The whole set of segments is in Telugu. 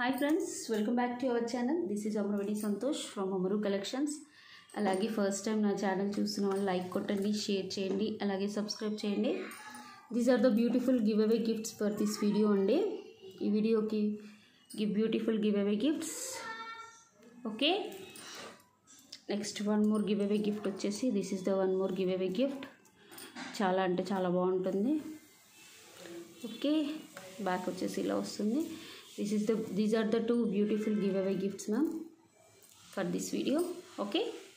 Hi friends welcome back to our channel this is Amaravadi Santosh from Amaru collections అలాగే ఫస్ట్ టైం నా ఛానల్ చూస్తున్న వాళ్ళు లైక్ కొట్టండి షేర్ చేయండి అలాగే సబ్స్క్రైబ్ చేయండి these are the beautiful give away gifts for this video అండి ఈ వీడియోకి give beautiful give away gifts okay next one more give away gift వచ్చేసి this is the one more give away gift చాలా అంటే చాలా బాగుంటుంది ఓకే బ్యాక్ వచ్చేసి ఇలా వస్తుంది this is the these are the two beautiful give away gifts ma'am for this video okay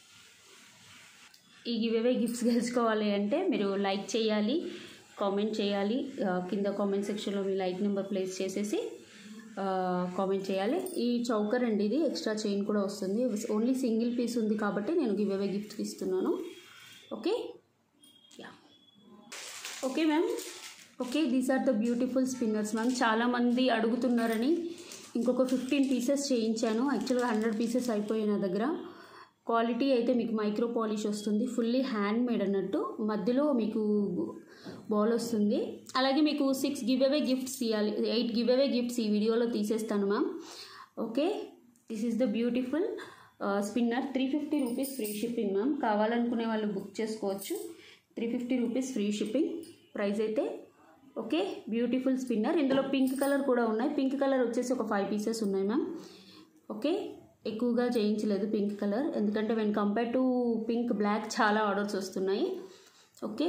ఈ గివ్ అవే గిఫ్ట్స్ గెలుచుకోవాలి అంటే మీరు లైక్ చేయాలి కామెంట్ చేయాలి ఆ, కింద కామెంట్ సెక్షన్లో మీ లైక్ నెంబర్ ప్లేస్ చేసేసి కామెంట్ చేయాలి ఈ చౌకర్ అండి ఇది ఎక్స్ట్రా చైన్ కూడా వస్తుంది ఓన్లీ సింగిల్ పీస్ ఉంది కాబట్టి నేను గివ్ అవే గిఫ్ట్ ఇస్తున్నాను okay yeah okay ma'am okay these are the beautiful spinners ma'am చాలామంది అడుగుతున్నారని ఇంకొక ఫిఫ్టీన్ పీసెస్ చేయించాను యాక్చువల్గా హండ్రెడ్ పీసెస్ అయిపోయాయి నా దగ్గర క్వాలిటీ అయితే మీకు మైక్రో పాలిష్ వస్తుంది ఫుల్లీ హ్యాండ్ మేడ్ అన్నట్టు మధ్యలో మీకు బాల్ వస్తుంది అలాగే మీకు సిక్స్ గివ్ అవే గిఫ్ట్స్ ఇవ్వాలి ఎయిట్ గివ్ అవే గిఫ్ట్స్ ఈ వీడియోలో తీసేస్తాను ma'am okay this is the beautiful spinner three fifty rupees free shipping ma'am కావాలనుకునే వాళ్ళు బుక్ చేసుకోవచ్చు three fifty rupees free shipping price అయితే ఓకే బ్యూటిఫుల్ స్పిన్నర్ ఇందులో పింక్ కలర్ కూడా ఉన్నాయి పింక్ కలర్ వచ్చేసి ఒక ఫైవ్ పీసెస్ ఉన్నాయి మ్యామ్ ఓకే ఎక్కువగా చేయించలేదు పింక్ కలర్ ఎందుకంటే when compare to pink black చాలా ఆర్డర్స్ వస్తున్నాయి ఓకే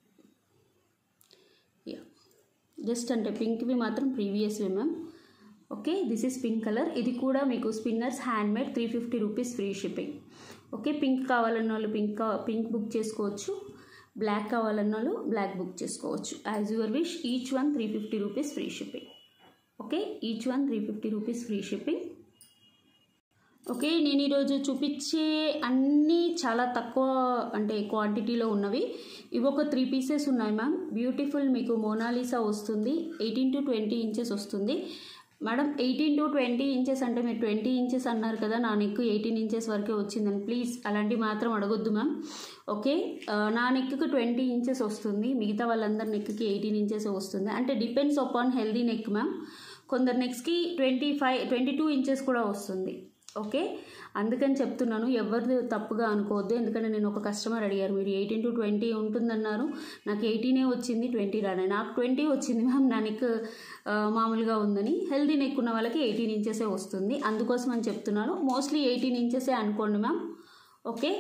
యా జస్ట్ అంటే పింక్వి మాత్రం ప్రీవియస్వి ma'am okay this is pink colour ఇది కూడా మీకు spinners hand made three fifty rupees free shipping okay pink కావాలన్న వాళ్ళు పింక్ పింక్ బుక్ చేసుకోవచ్చు బ్లాక్ కావాలన్న వాళ్ళు బ్లాక్ బుక్ చేసుకోవచ్చు as your wish each one three fifty rupees free shipping okay each one three fifty rupees free shipping okay నేను ఈరోజు చూపించే అన్నీ చాలా తక్కువ అంటే క్వాంటిటీలో ఉన్నవి ఇవి ఒక త్రీ పీసెస్ ఉన్నాయి మ్యామ్ బ్యూటిఫుల్ మీకు మోనాలిసా వస్తుంది ఎయిటీన్ టు ట్వంటీ ఇంచెస్ వస్తుంది madam eighteen to twenty inches అంటే మీరు ట్వంటీ ఇంచెస్ అన్నారు కదా నా నెక్ ఎయిటీన్ ఇంచెస్ వరకే వచ్చిందని ప్లీజ్ అలాంటివి మాత్రం అడగొద్దు మ్యామ్ ఓకే ఆ, నా నెక్కి ట్వంటీ ఇంచెస్ వస్తుంది మిగతా వాళ్ళందరి నెక్కి ఎయిటీన్ ఇంచెస్ వస్తుంది అంటే depends upon healthy neck ma'am కొందరు నెక్స్ట్కి twenty five twenty two inches కూడా వస్తుంది ఓకే అందుకని చెప్తున్నాను ఎవరిది తప్పుగా అనుకోవద్దు ఎందుకంటే నేను ఒక కస్టమర్ అడిగారు మీరు ఎయిటీన్ టు ట్వంటీ ఉంటుందన్నారు నాకు ఎయిటీనే వచ్చింది ట్వంటీ రానే నాకు ట్వంటీ వచ్చింది మ్యామ్ నా నెక్ ఆ, మామూలుగా ఉందని హెల్దీ నెక్ ఉన్న వాళ్ళకి ఎయిటీన్ ఇంచెసే వస్తుంది అందుకోసం అని చెప్తున్నాను మోస్ట్లీ ఎయిటీన్ ఇంచెసే అనుకోండి మ్యామ్ ఓకే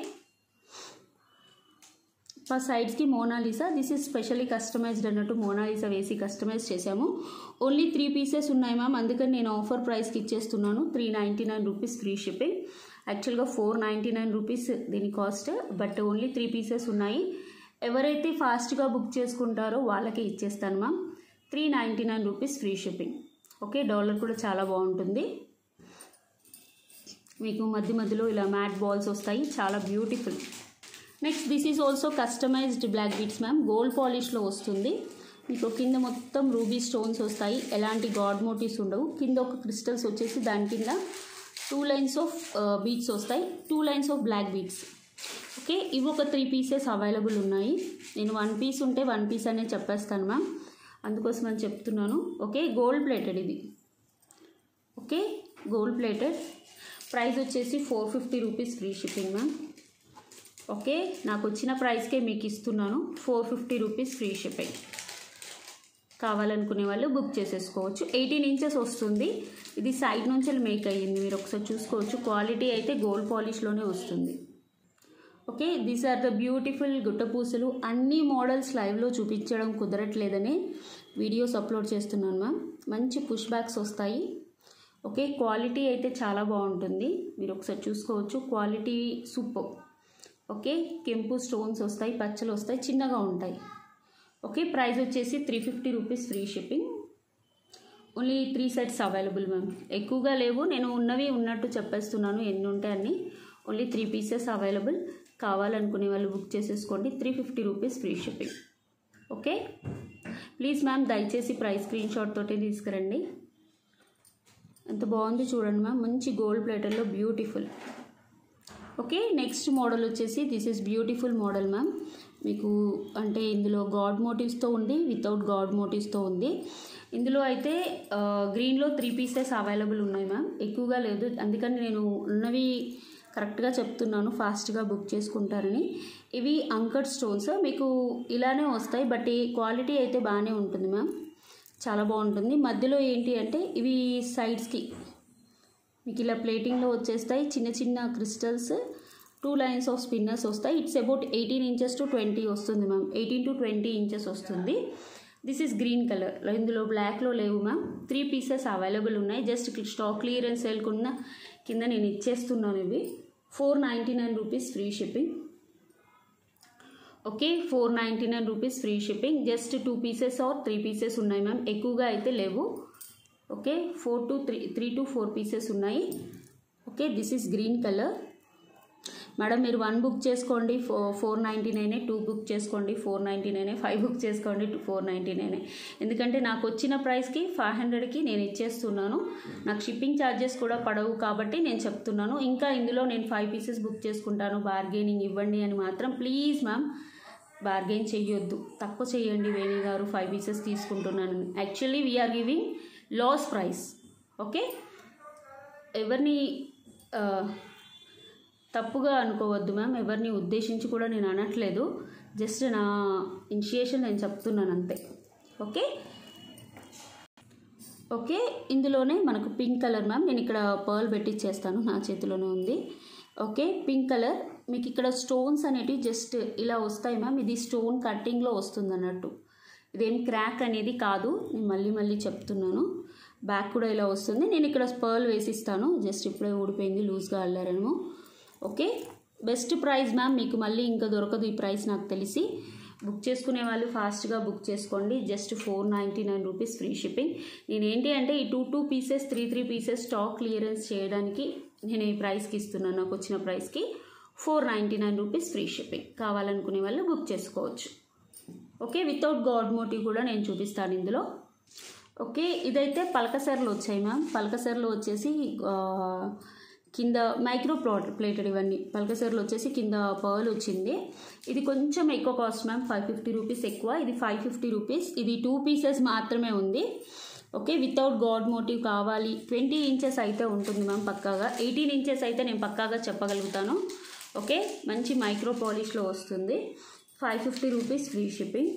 ఫస్ట్ సైడ్స్కి Mona Lisa this is specially customized అన్నట్టు మోనాలిసా వేసి కస్టమైజ్ చేశాము ఓన్లీ త్రీ పీసెస్ ఉన్నాయి మ్యామ్ అందుకని నేను ఆఫర్ ప్రైస్కి ఇచ్చేస్తున్నాను three ninety nine rupees free shipping యాక్చువల్గా ఫోర్ నైంటీ నైన్ రూపీస్ దీని cost but only three pieces ఉన్నాయి ఎవరైతే ఫాస్ట్గా బుక్ చేసుకుంటారో వాళ్ళకే ఇచ్చేస్తాను ma'am three ninety nine rupees free shipping okay dollar కూడా చాలా బాగుంటుంది మీకు మధ్య మధ్యలో ఇలా మ్యాట్ బాల్స్ వస్తాయి చాలా beautiful next this is also customized black beads ma'am gold పాలిష్లో వస్తుంది మీకు కింద మొత్తం రూబీ స్టోన్స్ వస్తాయి ఎలాంటి గాడ్ మోటివ్స్ ఉండవు కింద ఒక క్రిస్టల్స్ వచ్చేసి దాని కింద టూ లైన్స్ ఆఫ్ బీట్స్ వస్తాయి two lines of black beads okay ఇవి ఒక త్రీ పీసెస్ అవైలబుల్ ఉన్నాయి నేను వన్ పీస్ ఉంటే వన్ పీస్ అనే చెప్పేస్తాను మ్యామ్ అందుకోసం అని చెప్తున్నాను ఓకే గోల్డ్ ప్లేటెడ్ ఇది ఓకే గోల్డ్ ప్లేటెడ్ ప్రైస్ వచ్చేసి four fifty rupees free shipping ma'am okay నాకు వచ్చిన ప్రైస్కే మీకు ఇస్తున్నాను four fifty rupees free shipping కావాలనుకునే వాళ్ళు బుక్ చేసేసుకోవచ్చు ఎయిటీన్ ఇంచెస్ వస్తుంది ఇది సైడ్ నుంచి మేక్ అయ్యింది మీరు ఒకసారి చూసుకోవచ్చు క్వాలిటీ అయితే గోల్డ్ పాలిష్లోనే వస్తుంది okay these are the beautiful గుట్టపూసలు అన్ని మోడల్స్ లైవ్లో చూపించడం కుదరట్లేదని వీడియోస్ అప్లోడ్ చేస్తున్నాను మ్యామ్ మంచి పుష్ బ్యాక్స్ వస్తాయి ఓకే క్వాలిటీ అయితే చాలా బాగుంటుంది మీరు ఒకసారి చూసుకోవచ్చు క్వాలిటీ సూపర్ ఓకే కెంపు స్టోన్స్ వస్తాయి పచ్చలు వస్తాయి చిన్నగా ఉంటాయి ఓకే ప్రైస్ వచ్చేసి three fifty rupees free shipping only three sets available ma'am ఎక్కువగా లేవు నేను ఉన్నవి ఉన్నట్టు చెప్పేస్తున్నాను ఎన్ని ఉంటాయి అన్ని ఓన్లీ త్రీ పీసెస్ అవైలబుల్ కావాలనుకునే వాళ్ళు బుక్ చేసేసుకోండి three fifty rupees free shipping okay please ma'am దయచేసి ప్రైస్ స్క్రీన్ షాట్ తోటి తీసుకురండి ఎంత బాగుంది చూడండి మ్యామ్ మంచి గోల్డ్ ప్లేటర్లో బ్యూటిఫుల్ ఓకే నెక్స్ట్ మోడల్ వచ్చేసి this is beautiful model ma'am మీకు అంటే ఇందులో గాడ్ మోటివ్స్తో ఉంది వితౌట్ గాడ్ మోటివ్స్తో ఉంది ఇందులో అయితే ఆ, గ్రీన్లో త్రీ పీసెస్ అవైలబుల్ ఉన్నాయి మ్యామ్ ఎక్కువగా లేదు అందుకని నేను ఉన్నవి కరెక్ట్గా చెప్తున్నాను ఫాస్ట్గా బుక్ చేసుకుంటారని ఇవి అంకర్ స్టోన్స్ మీకు ఇలానే వస్తాయి బట్ ఈ క్వాలిటీ అయితే బాగానే ఉంటుంది మ్యామ్ చాలా బాగుంటుంది మధ్యలో ఏంటి అంటే ఇవి సైడ్స్కి మీకు ఇలా ప్లేటింగ్లో వచ్చేస్తాయి చిన్న చిన్న crystals two lines of spinners వస్తాయి it's about eighteen inches to twenty వస్తుంది ma'am eighteen to twenty inches వస్తుంది దిస్ ఈస్ గ్రీన్ కలర్ ఇందులో బ్లాక్లో లేవు మ్యామ్ త్రీ పీసెస్ అవైలబుల్ ఉన్నాయి జస్ట్ స్టాక్ క్లియరెన్స్ సేల్కున్న కింద నేను ఇచ్చేస్తున్నాను ఇవి four ninety nine rupees free shipping okay four ninety nine rupees free shipping just two pieces or three pieces ఉన్నాయి మ్యామ్ ఎక్కువగా అయితే లేవు okay four to three three to four pieces ఉన్నాయి okay this is green colour madam మీరు వన్ బుక్ చేసుకోండి ఫో ఫోర్ నైంటీ నైనే టూ బుక్ చేసుకోండి ఫోర్ నైంటీ నైనే ఫైవ్ బుక్ చేసుకోండి ఫోర్ నైంటీ నైనే ఎందుకంటే నాకు వచ్చిన ప్రైస్కి ఫైవ్ హండ్రెడ్కి నేను ఇచ్చేస్తున్నాను నాకు షిప్పింగ్ ఛార్జెస్ కూడా పడవు కాబట్టి నేను చెప్తున్నాను ఇంకా ఇందులో నేను ఫైవ్ పీసెస్ బుక్ చేసుకుంటాను బార్గెనింగ్ ఇవ్వండి అని మాత్రం ప్లీజ్ మ్యామ్ బార్గెన్ చెయ్యొద్దు తక్కువ చేయండి వేణి గారు ఫైవ్ పీసెస్ తీసుకుంటున్నాను actually we are giving loss price okay ఎవరిని ఆ, తప్పుగా అనుకోవద్దు మ్యామ్ ఎవరిని ఉద్దేశించి కూడా నేను అనట్లేదు జస్ట్ నా ఇనిషియేషన్ నేను చెప్తున్నాను అంతే ఓకే ఓకే ఇందులోనే మనకు పింక్ కలర్ మ్యామ్ నేను ఇక్కడ పర్ల్ పెట్టిచ్చేస్తాను నా చేతిలోనే ఉంది ఓకే పింక్ కలర్ మీకు ఇక్కడ స్టోన్స్ అనేటివి జస్ట్ ఇలా వస్తాయి మ్యామ్ ఇది స్టోన్ కట్టింగ్లో వస్తుంది అన్నట్టు ఇదేం క్రాక్ అనేది కాదు నేను మళ్ళీ మళ్ళీ చెప్తున్నాను బ్యాక్ కూడా ఇలా వస్తుంది నేను ఇక్కడ పర్ల్ వేసిస్తాను జస్ట్ ఇప్పుడే ఊడిపోయింది లూజ్గా అల్లారేమో ఓకే బెస్ట్ ప్రైస్ మ్యామ్ మీకు మళ్ళీ ఇంకా దొరకదు ఈ ప్రైస్ నాకు తెలిసి బుక్ చేసుకునే వాళ్ళు ఫాస్ట్గా బుక్ చేసుకోండి just four ninety nine rupees free shipping నేను ఏంటి అంటే ఈ two two pieces three three pieces stock clearance చేయడానికి నేను ఈ ప్రైస్కి ఇస్తున్నాను నాకు వచ్చిన ప్రైస్కి four ninety nine rupees free shipping కావాలనుకునే వాళ్ళు బుక్ చేసుకోవచ్చు ఓకే వితౌట్ గాడ్ మోటివ్ కూడా నేను చూపిస్తాను ఇందులో ఓకే ఇదైతే పలకసర్లు వచ్చాయి మ్యామ్ పలకసర్లు వచ్చేసి ఆ, కింద మైక్రో ప్లాట్ ప్లేటెడ్ ఇవన్నీ పలకసర్లు వచ్చేసి కింద పర్ల్ వచ్చింది ఇది కొంచెం ఎక్కువ cost ma'am five fifty rupees ఎక్కువ ఇది ఫైవ్ ఫిఫ్టీ రూపీస్ ఇది టూ పీసెస్ మాత్రమే ఉంది ఓకే వితౌట్ గాడ్ మోటివ్ కావాలి ట్వంటీ ఇంచెస్ అయితే ఉంటుంది మ్యామ్ పక్కాగా ఎయిటీన్ ఇంచెస్ అయితే నేను పక్కాగా చెప్పగలుగుతాను ఓకే మంచి మైక్రో పాలిష్లో వస్తుంది five fifty rupees free shipping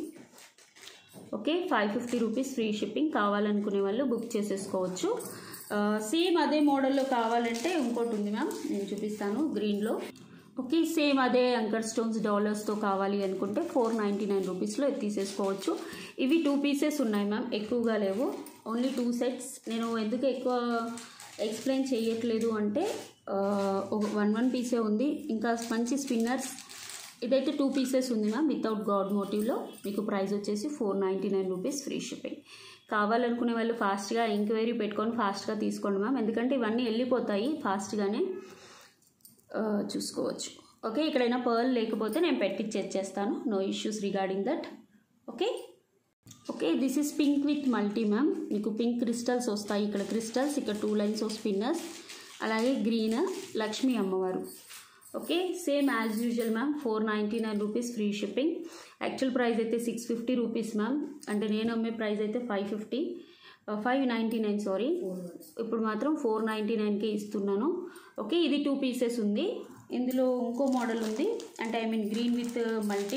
okay five fifty rupees free shipping కావాలనుకునే వాళ్ళు బుక్ చేసేసుకోవచ్చు సేమ్ అదే మోడల్లో కావాలంటే ఇంకోటి ఉంది మ్యామ్ నేను చూపిస్తాను గ్రీన్లో ఓకే సేమ్ అదే అంకర్ స్టోన్స్ డాలర్స్తో కావాలి అనుకుంటే ఫోర్ నైంటీ నైన్ రూపీస్లో ఇది తీసేసుకోవచ్చు ఇవి టూ పీసెస్ ఉన్నాయి మ్యామ్ ఎక్కువగా లేవు ఓన్లీ టూ సెట్స్ నేను ఎందుకు ఎక్కువ ఎక్స్ప్లెయిన్ చేయట్లేదు అంటే ఆ, ఒక వన్ వన్ పీసే ఉంది ఇంకా మంచి స్పిన్నర్స్ ఇదైతే టూ పీసెస్ ఉంది మ్యామ్ వితౌట్ గాడ్ మోటివ్లో మీకు ప్రైస్ వచ్చేసి four ninety nine rupees free shipping కావాలనుకునే వాళ్ళు ఫాస్ట్గా ఎంక్వైరీ పెట్టుకొని ఫాస్ట్గా తీసుకోండి మ్యామ్ ఎందుకంటే ఇవన్నీ వెళ్ళిపోతాయి ఫాస్ట్గానే ఆ, చూసుకోవచ్చు ఓకే ఇక్కడైనా పర్ల్ లేకపోతే నేను పెట్టిచ్చేస్తాను no issues regarding that okay okay this is pink with multi ma'am మీకు పింక్ క్రిస్టల్స్ వస్తాయి ఇక్కడ క్రిస్టల్స్ ఇక్కడ టూ లైన్స్ ఆఫ్ స్పిన్నర్స్ అలాగే గ్రీన్ లక్ష్మీ అమ్మవారు okay same as usual ma'am four ninety nine rupees free shipping actual price అయితే సిక్స్ ఫిఫ్టీ రూపీస్ మ్యామ్ అంటే నేను అమ్మే ప్రైస్ అయితే five fifty five ninety nine sorry ఇప్పుడు మాత్రం ఫోర్ నైంటీ నైన్కే ఇస్తున్నాను ఓకే ఇది టూ పీసెస్ ఉంది ఇందులో ఇంకో మోడల్ ఉంది అంటే I mean green with multi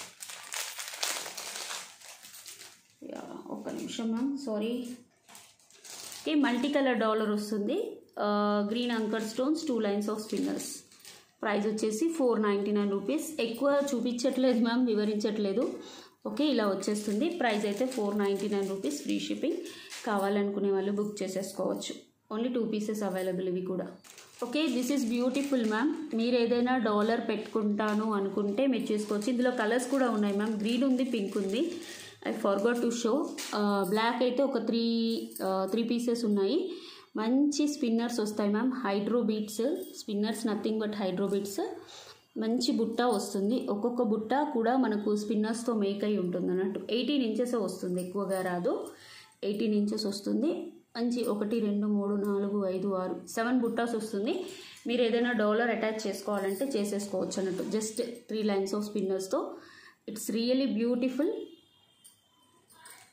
yeah, ఒక్క నిమిషం ma'am sorry okay multi colour dollar వస్తుంది గ్రీన్ అంకర్ stones two lines of spinners price వచ్చేసి ఫోర్ నైంటీ నైన్ రూపీస్ ఎక్కువ చూపించట్లేదు మ్యామ్ వివరించట్లేదు ఓకే ఇలా వచ్చేస్తుంది ప్రైస్ అయితే four ninety nine rupees free shipping కావాలనుకునే వాళ్ళు బుక్ చేసేసుకోవచ్చు ఓన్లీ టూ పీసెస్ అవైలబుల్ ఇవి కూడా okay this is beautiful ma'am మీరు ఏదైనా డాలర్ పెట్టుకుంటాను అనుకుంటే మీరు చేసుకోవచ్చు ఇందులో కలర్స్ కూడా ఉన్నాయి మ్యామ్ గ్రీన్ ఉంది పింక్ ఉంది I forgot to show black అయితే ఒక త్రీ త్రీ పీసెస్ ఉన్నాయి మంచి స్పిన్నర్స్ వస్తాయి ma'am hydro beads spinners nothing but hydro beads మంచి బుట్ట వస్తుంది ఒక్కొక్క బుట్ట కూడా మనకు స్పిన్నర్స్తో మేక్ అయి ఉంటుంది అన్నట్టు ఎయిటీన్ ఇంచెస్ వస్తుంది ఎక్కువగా రాదు ఎయిటీన్ ఇంచెస్ వస్తుంది మంచి ఒకటి రెండు మూడు నాలుగు ఐదు ఆరు సెవెన్ బుట్టాస్ వస్తుంది మీరు ఏదైనా డాలర్ అటాచ్ చేసుకోవాలంటే చేసేసుకోవచ్చు అన్నట్టు జస్ట్ త్రీ లైన్స్ ఆఫ్ స్పిన్నర్స్తో ఇట్స్ రియలీ బ్యూటిఫుల్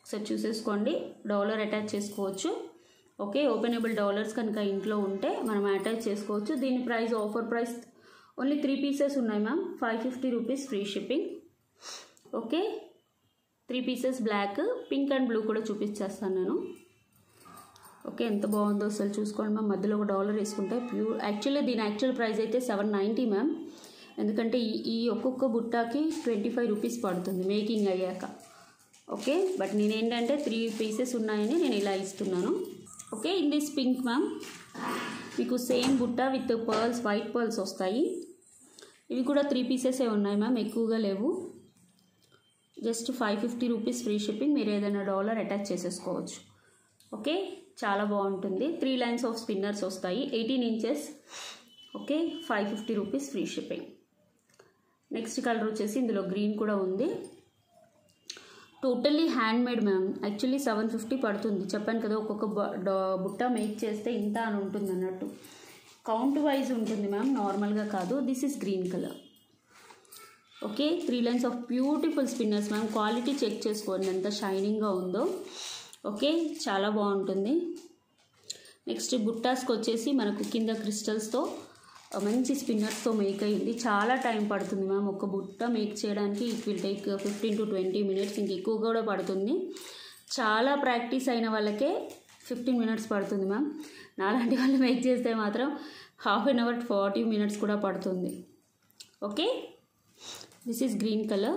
ఒకసారి చూసేసుకోండి డాలర్ అటాచ్ చేసుకోవచ్చు ఓకే ఓపెనబుల్ డాలర్స్ కనుక ఇంట్లో ఉంటే మనం అటాచ్ చేసుకోవచ్చు దీని price offer price only three pieces ఉన్నాయి ma'am five fifty rupees free shipping okay three pieces black pink and blue కూడా చూపించేస్తాను నేను ఓకే ఎంత బాగుందో అసలు చూసుకోండి మ్యామ్ మధ్యలో ఒక డాలర్ వేసుకుంటే ప్యూర్ యాక్చువల్లీ దీని యాక్చువల్ ప్రైస్ అయితే సెవెన్ నైంటీ మ్యామ్ ఎందుకంటే ఈ ఈ ఒక్కొక్క బుట్టాకి ట్వంటీ ఫైవ్ రూపీస్ పడుతుంది మేకింగ్ అయ్యాక ఓకే బట్ నేను ఏంటంటే త్రీ పీసెస్ ఉన్నాయని నేను ఇలా ఇస్తున్నాను okay in this pink ma'am మీకు సేమ్ బుట్ట విత్ పర్ల్స్ వైట్ పర్ల్స్ వస్తాయి ఇవి కూడా త్రీ పీసెసే ఉన్నాయి మ్యామ్ ఎక్కువగా లేవు just five fifty rupees free shipping మీరు ఏదైనా డాలర్ అటాచ్ చేసేసుకోవచ్చు ఓకే చాలా బాగుంటుంది త్రీ లైన్స్ ఆఫ్ స్పిన్నర్స్ వస్తాయి eighteen inches okay five fifty rupees free shipping next colour వచ్చేసి ఇందులో గ్రీన్ కూడా ఉంది totally hand made ma'am actually seven fifty పడుతుంది చెప్పాను కదా ఒక్కొక్క బ- డా- బుట్ట మేక్ చేస్తే ఇంత అని ఉంటుంది అన్నట్టు కౌంట్ వైజ్ ఉంటుంది మ్యామ్ నార్మల్గా కాదు this is green colour okay three lines of beautiful spinners ma'am quality check చేసుకోండి ఎంత షైనింగ్గా ఉందో ఓకే చాలా బాగుంటుంది నెక్స్ట్ బుట్టాస్కి వచ్చేసి మనకు కింద క్రిస్టల్స్తో మంచి స్పిన్నర్స్తో మేక్ అయ్యింది చాలా టైం పడుతుంది మ్యామ్ ఒక బుట్ట మేక్ చేయడానికి it will take fifteen to twenty minutes ఇంక ఎక్కువ కూడా పడుతుంది చాలా ప్రాక్టీస్ అయిన వాళ్ళకే ఫిఫ్టీన్ మినిట్స్ పడుతుంది మ్యామ్ నాలాంటి వాళ్ళు మేక్ చేస్తే మాత్రం half an hour forty minutes కూడా పడుతుంది okay this is green colour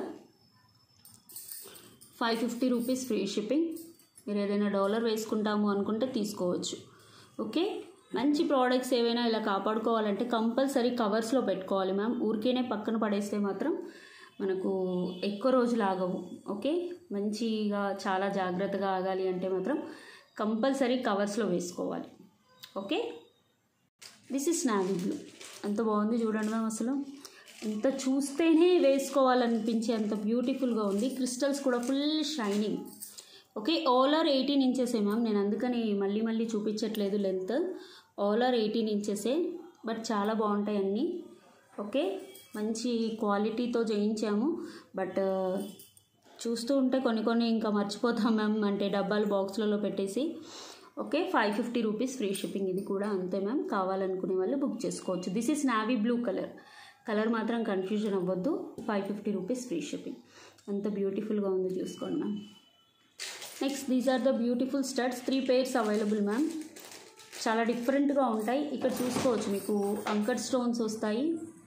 five fifty rupees free shipping మీరు ఏదైనా డాలర్ వేసుకుంటాము అనుకుంటే తీసుకోవచ్చు ఓకే మంచి ప్రోడక్ట్స్ ఏవైనా ఇలా కాపాడుకోవాలంటే కంపల్సరీ కవర్స్లో పెట్టుకోవాలి మ్యామ్ ఊరికేనే పక్కన పడేస్తే మాత్రం మనకు ఎక్కువ రోజులు ఆగవు ఓకే మంచిగా చాలా జాగ్రత్తగా ఆగాలి అంటే మాత్రం కంపల్సరీ కవర్స్లో వేసుకోవాలి okay this is navy blue ఎంత బాగుంది చూడండి మ్యామ్ అసలు ఎంత చూస్తేనే వేసుకోవాలనిపించే అంత బ్యూటిఫుల్గా ఉంది క్రిస్టల్స్ కూడా full shining okay all are eighteen ఇంచెసే మ్యామ్ నేను అందుకని మళ్ళీ మళ్ళీ చూపించట్లేదు లెంత్ ఆల్ ఆర్ ఎయిటీన్ ఇంచెసే బట్ చాలా బాగుంటాయి అన్నీ ఓకే మంచి క్వాలిటీతో చేయించాము బట్ చూస్తూ ఉంటే కొన్ని కొన్ని ఇంకా మర్చిపోతాం మ్యామ్ అంటే డబ్బాలు బాక్స్లలో పెట్టేసి okay five fifty rupees free shipping ఇది కూడా అంతే మ్యామ్ కావాలనుకునే వాళ్ళు బుక్ చేసుకోవచ్చు this is navy blue colour colour మాత్రం కన్ఫ్యూజన్ అవ్వద్దు five fifty rupees free shipping అంత బ్యూటిఫుల్గా ఉంది చూసుకోండి ma'am next these are the beautiful studs three pairs available ma'am చాలా డిఫరెంట్గా ఉంటాయి ఇక్కడ చూసుకోవచ్చు మీకు అంకర్ స్టోన్స్ వస్తాయి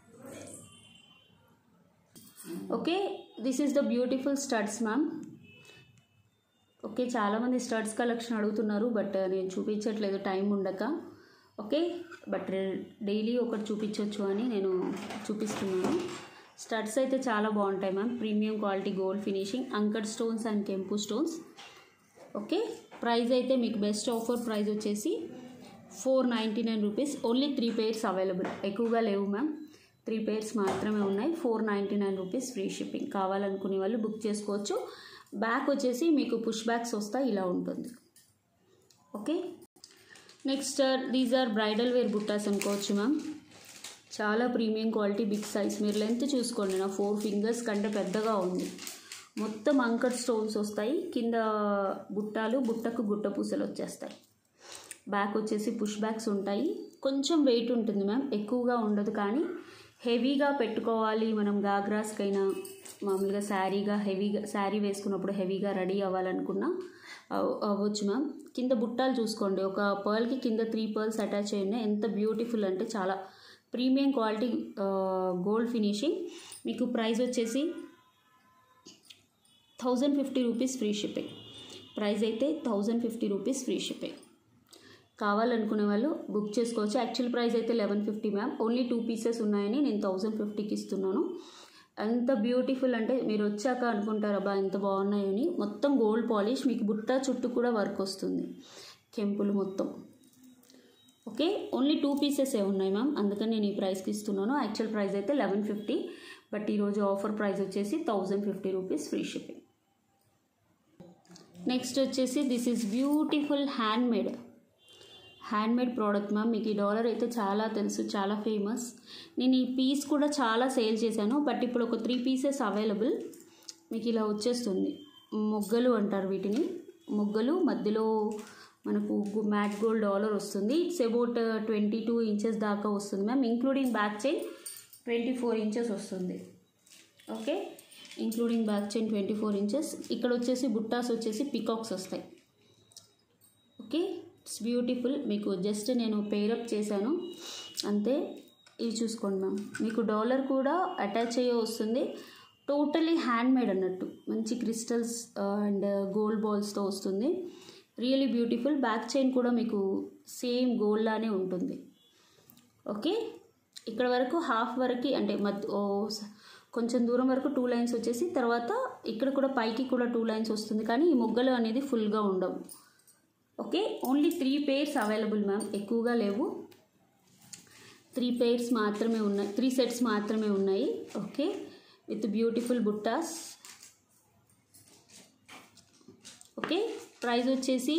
okay this is the beautiful studs ma'am okay చాలామంది స్టడ్స్ కలెక్షన్ అడుగుతున్నారు బట్ నేను చూపించట్లేదు టైం ఉండక ఓకే బట్ డైలీ ఒకటి చూపించవచ్చు అని నేను చూపిస్తున్నాను స్టడ్స్ అయితే చాలా బాగుంటాయి ma'am premium quality gold finishing uncut stones and కెంపు స్టోన్స్ ఓకే ప్రైస్ అయితే మీకు బెస్ట్ ఆఫర్ ప్రైస్ వచ్చేసి four ninety nine rupees only three pairs available ఎక్కువగా లేవు మ్యామ్ త్రీ పేర్స్ మాత్రమే ఉన్నాయి four ninety nine rupees free shipping కావాలనుకునే వాళ్ళు బుక్ చేసుకోవచ్చు బ్యాక్ వచ్చేసి మీకు పుష్ బ్యాక్స్ వస్తాయి ఇలా ఉంటుంది okay next these are bridal wear బుట్టాస్ అనుకోవచ్చు మ్యామ్ చాలా ప్రీమియం క్వాలిటీ బిగ్ సైజ్ మీరు లెంత్ చూసుకోండి నా ఫోర్ ఫింగర్స్ కంటే పెద్దగా ఉంది మొత్తం అంకర్ స్టోన్స్ వస్తాయి కింద బుట్టాలు బుట్టకు గుట్ట పూసలు వచ్చేస్తాయి బ్యాక్ వచ్చేసి పుష్ బ్యాక్స్ ఉంటాయి కొంచెం వెయిట్ ఉంటుంది మ్యామ్ ఎక్కువగా ఉండదు కానీ హెవీగా పెట్టుకోవాలి మనం గాగ్రాస్కైనా మామూలుగా శారీగా హెవీగా శారీ వేసుకున్నప్పుడు హెవీగా రెడీ అవ్వాలనుకున్నా అవ్- అవ్వచ్చు మ్యామ్ కింద బుట్టాలు చూసుకోండి ఒక పర్ల్కి కింద త్రీ పర్ల్స్ అటాచ్ అయి ఉన్నాయి ఎంత బ్యూటిఫుల్ అంటే చాలా ప్రీమియం క్వాలిటీ గోల్డ్ ఫినిషింగ్ మీకు ప్రైస్ వచ్చేసి thousand fifty rupees free shipping price అయితే thousand fifty rupees free shipping కావాలనుకునే వాళ్ళు బుక్ చేసుకోవచ్చు యాక్చువల్ ప్రైస్ అయితే eleven fifty ma'am only two pieces ఉన్నాయని నేను థౌజండ్ ఫిఫ్టీకి ఇస్తున్నాను ఎంత బ్యూటిఫుల్ అంటే మీరు వచ్చాక అనుకుంటారు అబ్బా ఎంత బాగున్నాయని మొత్తం గోల్డ్ పాలిష్ మీకు బుట్ట చుట్టూ కూడా వర్క్ వస్తుంది కెంపులు మొత్తం ఓకే ఓన్లీ టూ పీసెసే ఉన్నాయి మ్యామ్ అందుకని నేను ఈ ప్రైస్కి ఇస్తున్నాను యాక్చువల్ ప్రైస్ అయితే లెవెన్ ఫిఫ్టీ బట్ ఈరోజు ఆఫర్ ప్రైస్ వచ్చేసి thousand fifty rupees free shipping next వచ్చేసి this is beautiful hand made hand made product ma'am మీకు ఈ డాలర్ అయితే చాలా తెలుసు చాలా ఫేమస్ నేను ఈ పీస్ కూడా చాలా సేల్ చేశాను బట్ ఇప్పుడు ఒక త్రీ పీసెస్ అవైలబుల్ మీకు ఇలా వచ్చేస్తుంది మొగ్గలు అంటారు వీటిని మొగ్గలు మధ్యలో మనకు మ్యాట్ గోల్డ్ డాలర్ వస్తుంది it's about twenty two inches దాకా వస్తుంది ma'am including back chain twenty four inches వస్తుంది okay including back chain twenty four inches ఇక్కడ వచ్చేసి బుట్టాస్ వచ్చేసి పికాక్స్ వస్తాయి ఓకే ఇట్స్ బ్యూటిఫుల్ మీకు జస్ట్ నేను పేరప్ చేశాను అంతే ఇవి చూసుకోండి మ్యామ్ మీకు డాలర్ కూడా అటాచ్ అయ్యే వస్తుంది టోటలీ హ్యాండ్ మేడ్ అన్నట్టు మంచి క్రిస్టల్స్ అండ్ గోల్డ్ బాల్స్తో వస్తుంది రియలీ బ్యూటిఫుల్ బ్యాక్ చైన్ కూడా మీకు సేమ్ గోల్డ్ లానే ఉంటుంది ఓకే ఇక్కడ వరకు హాఫ్ వరకు అంటే మధ్య ఓ స- కొంచెం దూరం వరకు టూ లైన్స్ వచ్చేసి తర్వాత ఇక్కడ కూడా పైకి కూడా టూ లైన్స్ వస్తుంది కానీ ఈ మొగ్గలు అనేది ఫుల్గా ఉండవు okay only three pairs available ma'am ఎక్కువగా లేవు త్రీ పేర్స్ మాత్రమే ఉన్నాయి త్రీ సెట్స్ మాత్రమే ఉన్నాయి ఓకే విత్ బ్యూటిఫుల్ బుట్టాస్ ఓకే ప్రైస్ వచ్చేసి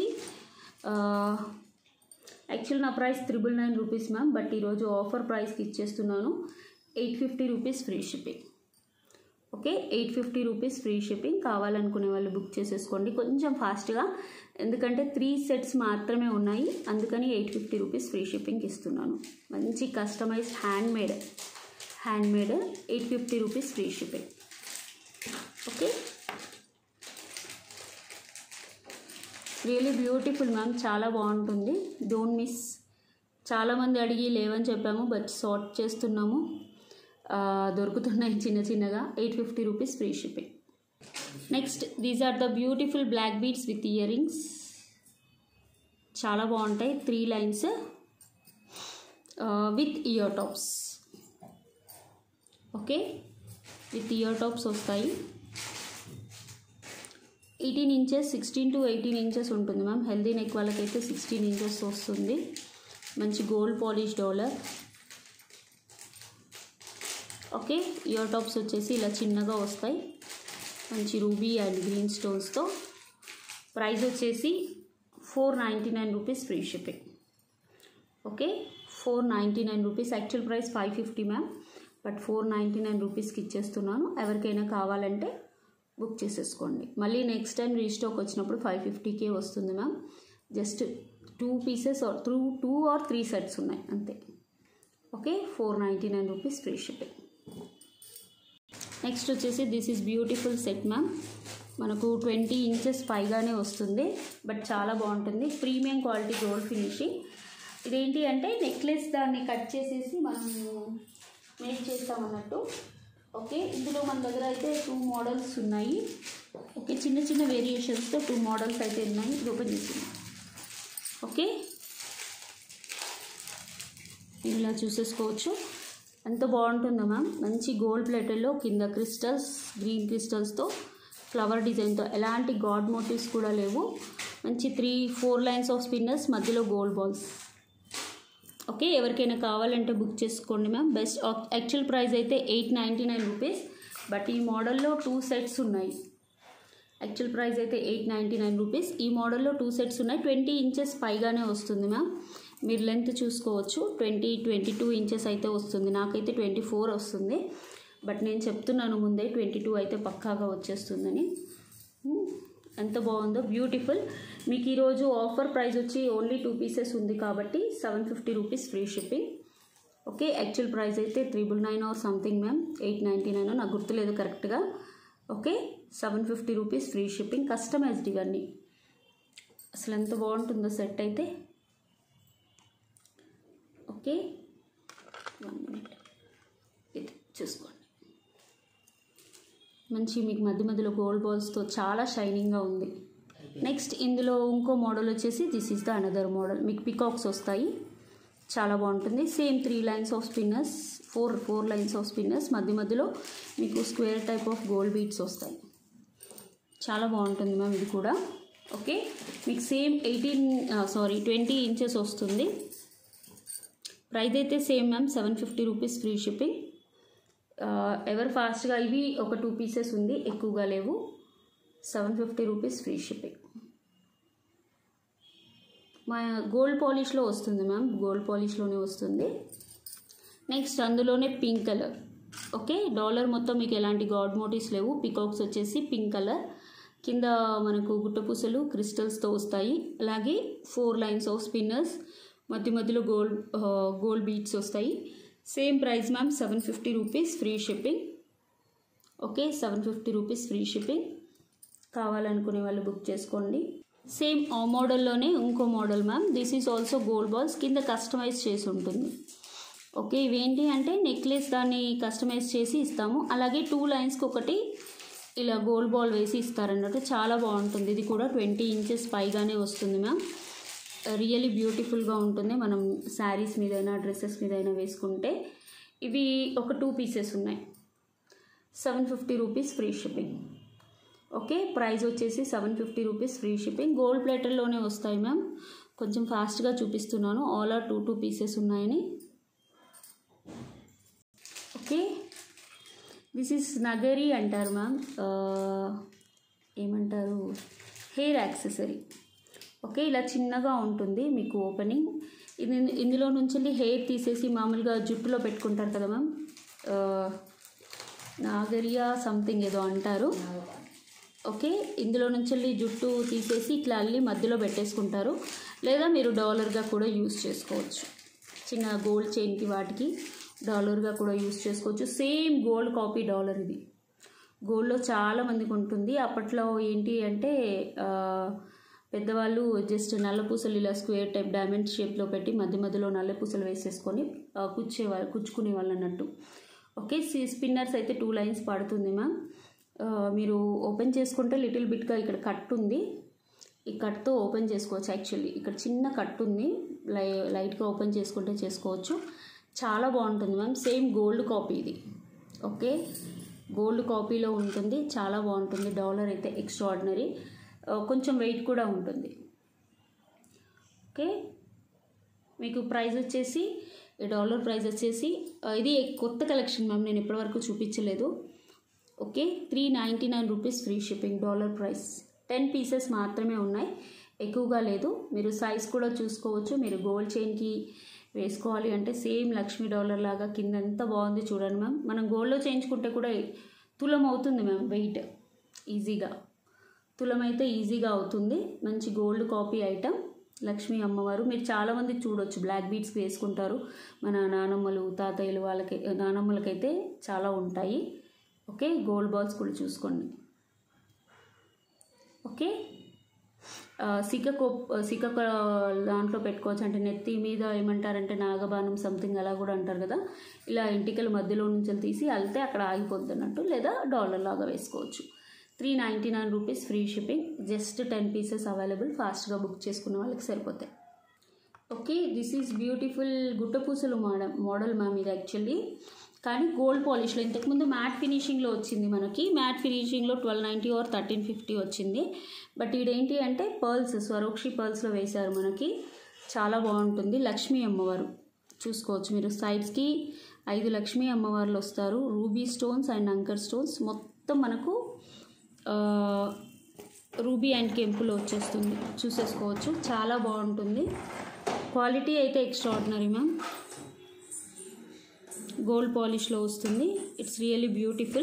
యాక్చువల్ నా price triple nine rupees ma'am but ఈరోజు ఆఫర్ ప్రైస్కి ఇచ్చేస్తున్నాను eight fifty rupees free shipping okay eight fifty rupees free shipping కావాలనుకునే వాళ్ళు బుక్ చేసేసుకోండి కొంచెం ఫాస్ట్గా ఎందుకంటే త్రీ సెట్స్ మాత్రమే ఉన్నాయి అందుకని eight fifty rupees free shipping ఇస్తున్నాను మంచి customized hand made hand made eight fifty rupees free shipping okay really beautiful ma'am చాలా బాగుంటుంది డోంట్ మిస్ చాలామంది అడిగి లేవని చెప్పాము బట్ సార్ట్ చేస్తున్నాము ఆ, దొరుకుతున్నాయి చిన్న చిన్నగా eight fifty rupees free shipping next these are the beautiful black beads with earrings చాలా బాగుంటాయి three lines with ear tops okay with ear tops వస్తాయి eighteen inches sixteen to eighteen inches ఉంటుంది మ్యామ్ హెల్దీ నెక్ వాళ్ళకైతే సిక్స్టీన్ ఇంచెస్ వస్తుంది మంచి gold polish dollar okay ear tops వచ్చేసి ఇలా చిన్నగా వస్తాయి మంచి రూబీ అండ్ గ్రీన్ స్టోన్స్తో ప్రైస్ వచ్చేసి four ninety nine rupees free shipping okay four ninety nine rupees actual price five fifty ma'am but four ninety nine రూపీస్కి ఇచ్చేస్తున్నాను ఎవరికైనా కావాలంటే బుక్ చేసేసుకోండి మళ్ళీ నెక్స్ట్ టైం రీస్టాక్ వచ్చినప్పుడు ఫైవ్ ఫిఫ్టీకే వస్తుంది ma'am just two pieces or three two or three sets ఉన్నాయి అంతే okay four ninety nine rupees free shipping next వచ్చేసి this is beautiful set ma'am మనకు ట్వంటీ ఇంచెస్ పైగానే వస్తుంది బట్ చాలా బాగుంటుంది ప్రీమియం క్వాలిటీ గోల్డ్ ఫినిషింగ్ ఇదేంటి అంటే నెక్లెస్ దాన్ని కట్ చేసేసి మనం మేక్ చేస్తామన్నట్టు ఓకే ఇందులో మన దగ్గర అయితే టూ మోడల్స్ ఉన్నాయి ఓకే చిన్న చిన్న వేరియేషన్స్తో టూ మోడల్స్ అయితే ఉన్నాయి ఇది ఓపెన్ చేసింది ఓకే మీరు ఇలా చూసేసుకోవచ్చు ఎంత బాగుంటుందో మ్యామ్ మంచి గోల్డ్ ప్లేటెడ్లో కింద క్రిస్టల్స్ గ్రీన్ క్రిస్టల్స్తో ఫ్లవర్ డిజైన్తో ఎలాంటి గాడ్ మోటివ్స్ కూడా లేవు మంచి three four lines of spinners మధ్యలో గోల్డ్ బాల్స్ ఓకే ఎవరికైనా కావాలంటే బుక్ చేసుకోండి మ్యామ్ బెస్ట్ యాక్చువల్ ప్రైస్ అయితే eight ninety nine rupees but ఈ మోడల్లో టూ సెట్స్ ఉన్నాయి యాక్చువల్ ప్రైస్ అయితే ఎయిట్ నైంటీ నైన్ రూపీస్ ఈ మోడల్లో టూ సెట్స్ ఉన్నాయి ట్వంటీ ఇంచెస్ పైగానే వస్తుంది మ్యామ్ మీరు లెంత్ చూసుకోవచ్చు ట్వంటీ ట్వంటీ టూ ఇంచెస్ అయితే వస్తుంది నాకైతే ట్వంటీ ఫోర్ వస్తుంది బట్ నేను చెప్తున్నాను ముందే ట్వంటీ టూ అయితే పక్కాగా వచ్చేస్తుందని Hmm. ఎంత బాగుందో బ్యూటిఫుల్ మీకు ఈరోజు ఆఫర్ ప్రైస్ వచ్చి ఓన్లీ టూ పీసెస్ ఉంది కాబట్టి seven fifty rupees free shipping okay actual price అయితే triple nine or something ma'am eight ninety nine నాకు గుర్తులేదు కరెక్ట్గా okay seven fifty rupees free shipping customized ఇవన్నీ అసలు ఎంత బాగుంటుందో సెట్ అయితే ఓకే వన్ మినిట్ ఇది చూసుకోండి మంచి మీకు మధ్య మధ్యలో గోల్డ్ బాల్స్తో చాలా షైనింగ్గా ఉంది నెక్స్ట్ ఇందులో ఇంకో మోడల్ వచ్చేసి this is the another model మీకు పికాక్స్ వస్తాయి చాలా బాగుంటుంది same three lines of spinners four four lines of spinners మధ్య మధ్యలో మీకు square type of gold beads వస్తాయి చాలా బాగుంటుంది మ్యామ్ ఇది కూడా ఓకే మీకు same eighteen sorry twenty inches వస్తుంది ప్రైస్ అయితే same ma'am seven fifty rupees free shipping ఎవరు ఫాస్ట్గా ఇవి ఒక టూ పీసెస్ ఉంది ఎక్కువగా లేవు seven fifty rupees free shipping మా గోల్డ్ పాలిష్లో వస్తుంది మ్యామ్ గోల్డ్ పాలిష్లోనే వస్తుంది నెక్స్ట్ అందులోనే పింక్ కలర్ ఓకే డాలర్ మొత్తం మీకు ఎలాంటి గాడ్ మోటివ్స్ లేవు పికాక్స్ వచ్చేసి పింక్ కలర్ కింద మనకు గుట్టపూసలు క్రిస్టల్స్తో వస్తాయి అలాగే ఫోర్ లైన్స్ ఆఫ్ స్పిన్నర్స్ మధ్య మధ్యలో గోల్డ్ గోల్డ్ బీట్స్ వస్తాయి same price ma'am seven fifty rupees free shipping okay seven fifty rupees free shipping కావాలనుకునే వాళ్ళు బుక్ చేసుకోండి సేమ్ ఆ మోడల్లోనే ఇంకో model ma'am this is also gold balls కింద కస్టమైజ్ చేసి ఉంటుంది ఓకే ఇవేంటి అంటే నెక్లెస్ దాన్ని కస్టమైజ్ చేసి ఇస్తాము అలాగే టూ లైన్స్కి ఒకటి ఇలా గోల్డ్ బాల్ వేసి ఇస్తారన్నట్టు చాలా బాగుంటుంది ఇది కూడా ట్వంటీ ఇంచెస్ పైగానే వస్తుంది మ్యామ్ రియల్లీ బ్యూటిఫుల్గా ఉంటుంది మనం శారీస్ మీదైనా డ్రెస్సెస్ మీదైనా వేసుకుంటే ఇవి ఒక టూ పీసెస్ ఉన్నాయి seven fifty rupees free shipping okay price వచ్చేసి seven fifty rupees free shipping gold ప్లేటర్లోనే వస్తాయి మ్యామ్ కొంచెం ఫాస్ట్గా చూపిస్తున్నాను all are two two pieces ఉన్నాయని ఓకే దిస్ ఇస్ నగరి అంటారు మ్యామ్ ఏమంటారు హెయిర్ యాక్సెసరీ ఓకే ఇలా చిన్నగా ఉంటుంది మీకు ఓపెనింగ్ ఇది ఇందులో నుంచి హెయిర్ తీసేసి మామూలుగా జుట్టులో పెట్టుకుంటారు కదా మ్యామ్ నాగరియా సంథింగ్ ఏదో అంటారు ఓకే ఇందులో నుంచి జుట్టు తీసేసి ఇట్లా అల్లి మధ్యలో పెట్టేసుకుంటారు లేదా మీరు డాలర్గా కూడా యూస్ చేసుకోవచ్చు చిన్న గోల్డ్ చైన్కి వాటికి డాలర్గా కూడా యూస్ చేసుకోవచ్చు సేమ్ గోల్డ్ కాపీ డాలర్ ఇది గోల్డ్లో చాలా మందికి ఉంటుంది అప్పట్లో ఏంటి అంటే ఆ, పెద్దవాళ్ళు జస్ట్ నల్లపూసలు ఇలా స్క్వేర్ టైప్ డైమండ్ షేప్లో పెట్టి మధ్య మధ్యలో నల్లపూసలు వేసేసుకొని ఆ, కుచ్చేవాళ్ళు కుచ్చుకునే వాళ్ళు అన్నట్టు ఓకే సి స్పిన్నర్స్ అయితే టూ లైన్స్ పడుతుంది మ్యామ్ ఆ, మీరు ఓపెన్ చేసుకుంటే లిటిల్ బిట్గా ఇక్కడ కట్ ఉంది ఈ కట్తో ఓపెన్ చేసుకోవచ్చు యాక్చువల్లీ ఇక్కడ చిన్న కట్ ఉంది లై లైట్గా ఓపెన్ చేసుకుంటే చేసుకోవచ్చు చాలా బాగుంటుంది మ్యామ్ సేమ్ గోల్డ్ కాపీ ఇది ఓకే గోల్డ్ కాపీలో ఉంటుంది చాలా బాగుంటుంది డాలర్ అయితే ఎక్స్ట్రాడినరీ కొంచెం వెయిట్ కూడా ఉంటుంది ఓకే మీకు ప్రైస్ వచ్చేసి ఈ డాలర్ ప్రైస్ వచ్చేసి ఆ, ఇది కొత్త కలెక్షన్ మ్యామ్ నేను ఇప్పటివరకు చూపించలేదు okay three ninety nine rupees free shipping dollar price ten pieces మాత్రమే ఉన్నాయి ఎక్కువగా లేదు మీరు సైజ్ కూడా చూసుకోవచ్చు మీరు గోల్డ్ చైన్కి వేసుకోవాలి అంటే సేమ్ లక్ష్మీ డాలర్ లాగా కింద ఎంత బాగుంది చూడండి మ్యామ్ మనం గోల్డ్లో చేయించుకుంటే కూడా తులం అవుతుంది మ్యామ్ వెయిట్ ఈజీగా తులం అయితే ఈజీగా అవుతుంది మంచి గోల్డ్ కాపీ ఐటమ్ లక్ష్మీ అమ్మవారు మీరు చాలామంది చూడొచ్చు బ్లాక్ బీడ్స్ వేసుకుంటారు మన నానమ్మలు తాతయ్యలు వాళ్ళకి నానమ్మలకైతే చాలా ఉంటాయి ఓకే గోల్డ్ బాల్స్ కూడా చూసుకోండి ఓకే సికకో సికక దాంట్లో పెట్టుకోవచ్చు అంటే నెత్తి మీద ఏమంటారంటే నాగబాణం సంథింగ్ అలా కూడా అంటారు కదా ఇలా ఇంటికల మధ్యలో నుంచి తీసి వెళ్తే అక్కడ ఆగిపోద్ది అన్నట్టు లేదా డాలర్ లాగా వేసుకోవచ్చు three ninety nine rupees free shipping just ten pieces available ఫాస్ట్గా బుక్ చేసుకున్న వాళ్ళకి సరిపోతాయి ఓకే దిస్ ఈజ్ బ్యూటిఫుల్ గుట్టపూసలు మోడల్ మోడల్ మ్యామ్ ఇది యాక్చువల్లీ కానీ గోల్డ్ పాలిష్లో ఇంతకుముందు మ్యాట్ ఫినిషింగ్లో వచ్చింది మనకి మ్యాట్ ఫినిషింగ్లో twelve ninety or thirteen fifty వచ్చింది బట్ ఇదేంటి అంటే పర్ల్స్ స్వరోక్షి పర్ల్స్లో వేశారు మనకి చాలా బాగుంటుంది లక్ష్మీ అమ్మవారు చూసుకోవచ్చు మీరు సైడ్స్కి ఐదు లక్ష్మీ అమ్మవార్లు వస్తారు ruby stones and uncut stones మొత్తం మనకు ఆ, రూబీ అండ్ కెంపులో వచ్చేస్తుంది చూసేసుకోవచ్చు చాలా బాగుంటుంది క్వాలిటీ అయితే ఎక్స్ట్రాడినరీ మ్యామ్ గోల్డ్ పాలిష్లో వస్తుంది ఇట్స్ రియల్లీ బ్యూటిఫుల్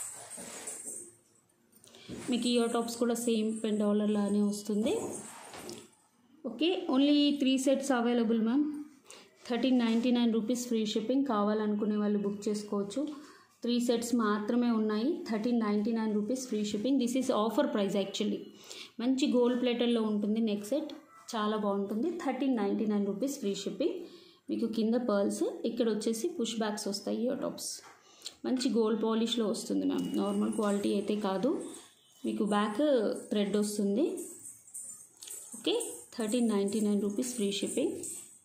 మీకు ఇయర్ టాప్స్ కూడా సేమ్ పెన్ డాలర్ లానే వస్తుంది okay only three sets available ma'am thirteen ninety nine rupees free shipping కావాలనుకునే వాళ్ళు బుక్ చేసుకోవచ్చు త్రీ సెట్స్ మాత్రమే ఉన్నాయి thirteen ninety nine rupees free shipping this is offer price actually మంచి గోల్డ్ ప్లేటర్లో ఉంటుంది నెక్ సెట్ చాలా బాగుంటుంది thirteen ninety nine rupees free shipping మీకు కింద పర్ల్స్ ఇక్కడ వచ్చేసి పుష్ బ్యాక్స్ వస్తాయి ఇయర్ టాప్స్ మంచి గోల్డ్ పాలిష్లో వస్తుంది మ్యామ్ నార్మల్ క్వాలిటీ అయితే కాదు మీకు బ్యాక్ థ్రెడ్ వస్తుంది okay thirteen ninety nine rupees free shipping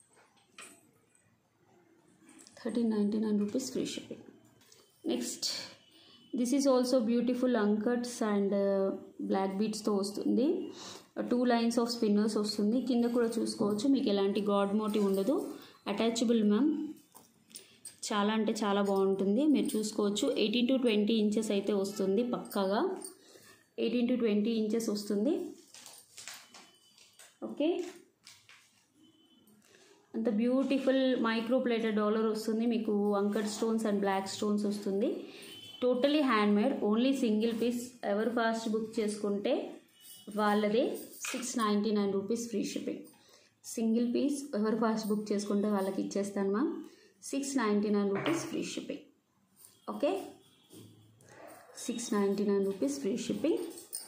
thirteen ninety nine rupees free shipping next this is also beautiful uncuts and black బీట్స్తో వస్తుంది టూ లైన్స్ ఆఫ్ స్పిన్నర్స్ వస్తుంది కింద కూడా చూసుకోవచ్చు మీకు ఎలాంటి గాడ్ మోటివ్ ఉండదు అటాచబుల్ మ్యామ్ చాలా అంటే చాలా బాగుంటుంది మీరు చూసుకోవచ్చు ఎయిటీన్ టు ట్వంటీ ఇంచెస్ అయితే వస్తుంది పక్కాగా ఎయిటీన్ టు ట్వంటీ ఇంచెస్ వస్తుంది ఓకే అంత బ్యూటిఫుల్ మైక్రో ప్లేటెడ్ డాలర్ వస్తుంది మీకు anchor stones and black stones వస్తుంది totally hand made only single piece ఎవరు ఫాస్ట్ బుక్ చేసుకుంటే వాళ్ళదే six ninety nine rupees free shipping single piece ఎవరు ఫాస్ట్ బుక్ చేసుకుంటే వాళ్ళకి ఇచ్చేస్తాను ma'am six ninety nine rupees free shipping okay six ninety nine rupees free shipping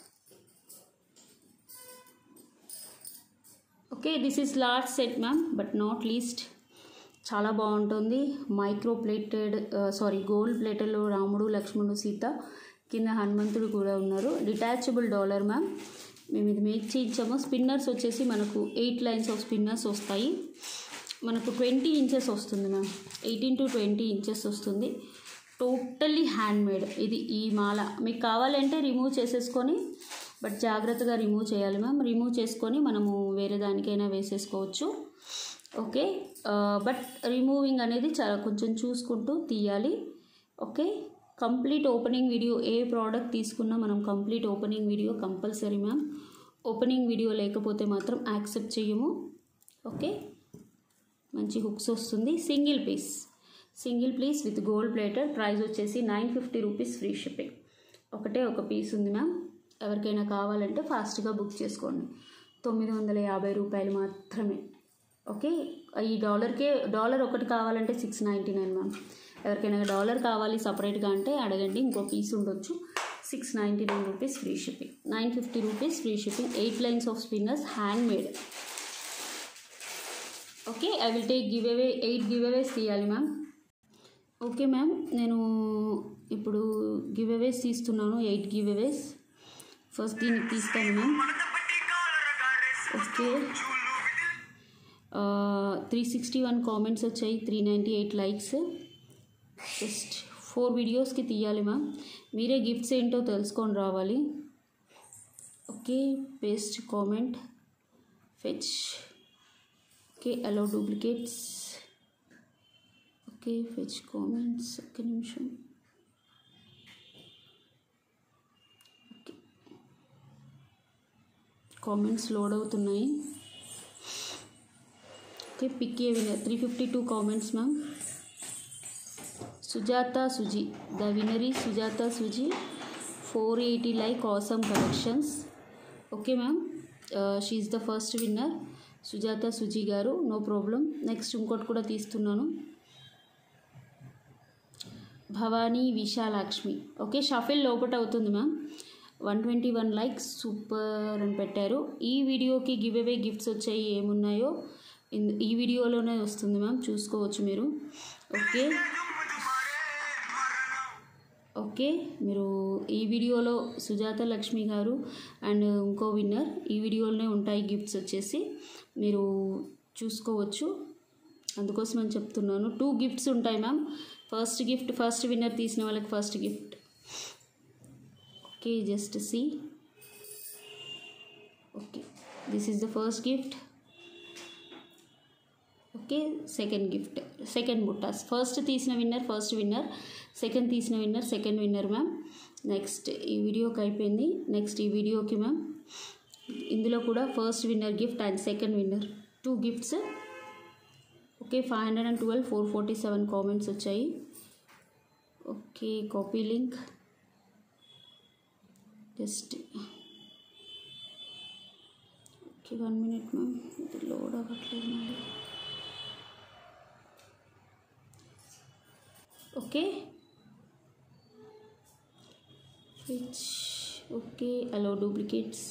okay this is last set ma'am but not least చాలా బాగుంటుంది మైక్రో ప్లేటెడ్ సారీ గోల్డ్ ప్లేటెడ్లో రాముడు లక్ష్మణుడు సీత కింద హనుమంతుడు కూడా ఉన్నారు డిటాచబుల్ డాలర్ మ్యామ్ మేము ఇది మేక్ చేయించాము స్పిన్నర్స్ వచ్చేసి మనకు ఎయిట్ లైన్స్ ఆఫ్ స్పిన్నర్స్ వస్తాయి మనకు ట్వంటీ ఇంచెస్ వస్తుంది ma'am eighteen to twenty inches వస్తుంది టోటల్లీ హ్యాండ్ మేడ్ ఇది ఈ మాల మీకు కావాలంటే రిమూవ్ చేసేసుకొని బట్ జాగ్రత్తగా రిమూవ్ చేయాలి మ్యామ్ రిమూవ్ చేసుకొని మనము వేరే దానికైనా వేసేసుకోవచ్చు ఓకే బట్ రిమూవింగ్ అనేది చాలా కొంచెం చూసుకుంటూ తీయాలి ఓకే కంప్లీట్ ఓపెనింగ్ వీడియో ఏ ప్రోడక్ట్ తీసుకున్నా మనం complete opening video compulsory ma'am opening video లేకపోతే మాత్రం యాక్సెప్ట్ చేయము ఓకే మంచి హుక్స్ వస్తుంది single piece single piece with gold plated price వచ్చేసి nine fifty rupees free shipping ఒకటే ఒక పీస్ ఉంది మ్యామ్ ఎవరికైనా కావాలంటే ఫాస్ట్గా బుక్ చేసుకోండి తొమ్మిది వందల యాభై రూపాయలు మాత్రమే ఓకే ఈ డాలర్కే డాలర్ ఒకటి కావాలంటే సిక్స్ నైంటీ నైన్ మ్యామ్ ఎవరికైనా డాలర్ కావాలి సపరేట్గా అంటే అడగండి ఇంకో పీస్ ఉండొచ్చు six ninety nine rupees free shipping nine fifty rupees free shipping eight lines of spinners hand made okay I will take giveaway eight giveaways తీయాలి మ్యామ్ ఓకే మ్యామ్ నేను ఇప్పుడు గివ్ అవేస్ తీస్తున్నాను ఎయిట్ గివ్ అవేస్ ఫస్ట్ దీనికి తీస్తాను ma'am okay three sixty one comments వచ్చాయి three ninety eight likes just four వీడియోస్కి తీయాలి మ్యామ్ మీరే గిఫ్ట్స్ ఏంటో తెలుసుకొని రావాలి okay paste comment fetch okay allow duplicates okay fetch comments ఒక్క నిమిషం ఓకే కామెంట్స్ లోడ్ అవుతున్నాయి okay pick a winner three fifty two comments ma'am Sujatha Suji the winner Sujatha Suji four eighty like awesome collections okay ma'am she is the first winner Sujatha Suji గారు నో ప్రాబ్లం నెక్స్ట్ ఇంకోటి కూడా తీస్తున్నాను భవానీ విశాలాక్ష్మి ఓకే షఫిల్ లోపట అవుతుంది ma'am one twenty one likes super అని పెట్టారు ఈ వీడియోకి గివ్ అవే గిఫ్ట్స్ వచ్చాయి ఏమున్నాయో ఇన్- ఈ వీడియోలోనే వస్తుంది మ్యామ్ చూసుకోవచ్చు మీరు ఓకే ఓకే మీరు ఈ వీడియోలో సుజాత లక్ష్మి గారు అండ్ ఇంకో విన్నర్ ఈ వీడియోలోనే ఉంటాయి గిఫ్ట్స్ వచ్చేసి మీరు చూసుకోవచ్చు అందుకోసం అని చెప్తున్నాను టూ గిఫ్ట్స్ ఉంటాయి ma'am first gift first winner తీసిన వాళ్ళకి first gift okay just see okay this is the first gift okay second gift second బుట్టాస్ ఫస్ట్ తీసిన విన్నర్ ఫస్ట్ విన్నర్ సెకండ్ తీసిన winner second winner ma'am next ఈ వీడియోకి అయిపోయింది నెక్స్ట్ ఈ వీడియోకి మ్యామ్ ఇందులో కూడా first winner gift and second winner two gifts okay five hundred and twelve four forty seven comments వచ్చాయి okay copy link just okay one minute ma'am ఇది లోడ్ అవ్వట్లేదు మళ్ళీ okay which okay allow duplicates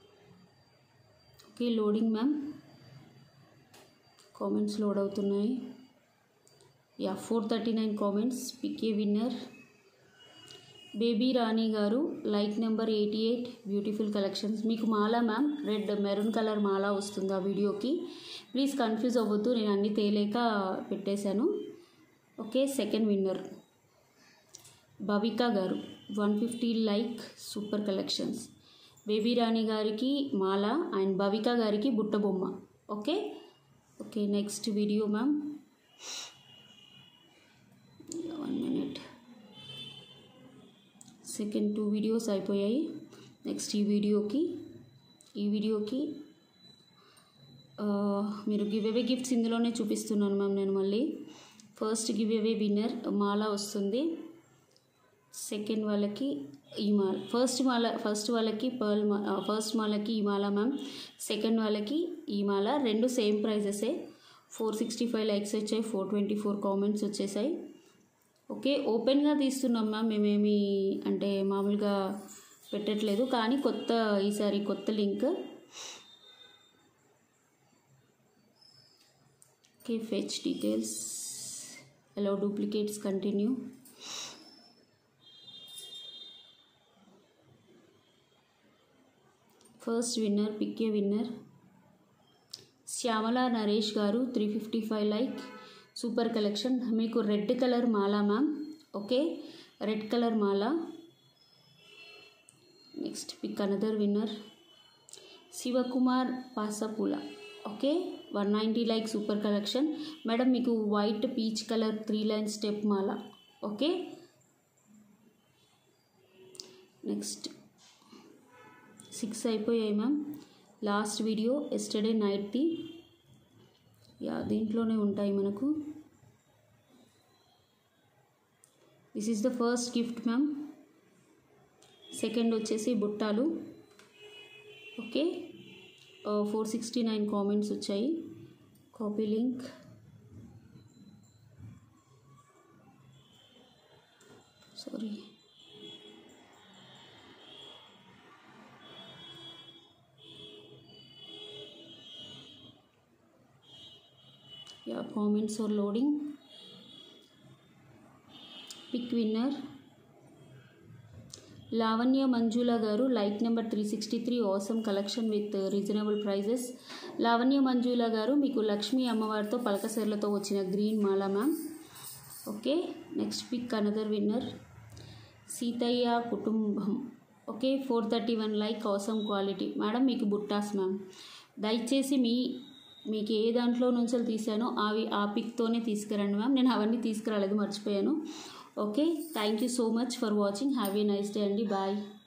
okay loading ma'am comments load అవుతున్నాయి yeah four thirty nine comments pick winner Baby Rani గారు like number eighty eight beautiful collections మీకు మాల మ్యామ్ రెడ్ మెరూన్ కలర్ మాల వస్తుంది ఆ వీడియోకి ప్లీజ్ కన్ఫ్యూజ్ అవ్వద్దు నేను అన్ని తేలేక పెట్టేశాను ఓకే సెకండ్ విన్నర్ భవిక గారు one fifty like super collections Baby Rani గారికి మాల అండ్ భవిక గారికి బుట్ట బొమ్మ okay okay next video ma'am one minute second two videos అయిపోయాయి నెక్స్ట్ ఈ వీడియోకి ఈ వీడియోకి ఆ, మీరు గివ్ అవే గిఫ్ట్స్ ఇందులోనే చూపిస్తున్నాను మ్యామ్ నేను మళ్ళీ ఫస్ట్ గివ్ అవే విన్నర్ మాల వస్తుంది సెకండ్ వాళ్ళకి ఈ మాల ఫస్ట్ మాల ఫస్ట్ వాళ్ళకి పర్ల్ మా ఫస్ట్ మాలకి ఈ మాల మ్యామ్ సెకండ్ వాళ్ళకి ఈ మాల రెండు సేమ్ ప్రైజెసే ఫోర్ సిక్స్టీ ఫైవ్ లైక్స్ వచ్చాయి ఫోర్ ట్వంటీ ఫోర్ కామెంట్స్ వచ్చేసాయి ఓకే ఓపెన్గా తీస్తున్నాం మ్యామ్ మేమేమి అంటే మామూలుగా పెట్టట్లేదు కానీ కొత్త ఈసారి కొత్త link okay fetch details allow duplicates continue first winner pick a winner Shyamala Naresh గారు three fifty five like super collection మీకు రెడ్ కలర్ మాల మ్యామ్ ఓకే రెడ్ కలర్ మాల next pick another winner Sivakumar Pasapula okay one ninety like super collection madam మీకు white peach colour three line step మాల ఓకే నెక్స్ట్ సిక్స్ అయిపోయాయి మ్యామ్ లాస్ట్ వీడియో ఎస్టర్డే నైట్ది యా దీంట్లోనే ఉంటాయి మనకు this is the first gift ma'am second వచ్చేసి బుట్టాలు okay four sixty nine comments వచ్చాయి copy link sorry yeah comments are loading pick winner Lavanya Manjula గారు like number three sixty three awesome collection with reasonable prices Lavanya Manjula గారు మీకు లక్ష్మీ అమ్మవారితో పలకసెర్లతో వచ్చిన గ్రీన్ మాల ma'am okay next pick another winner Seethayya కుటుంబం okay four thirty one like awesome quality madam మీకు బుట్టాస్ మ్యామ్ దయచేసి మీ మీకు ఏ దాంట్లో నుంచి తీసానో అవి ఆ పిక్తోనే తీసుకురండి మ్యామ్ నేను అవన్నీ తీసుకురాలేదు మర్చిపోయాను okay thank you so much for watching have a nice day అండి బాయ్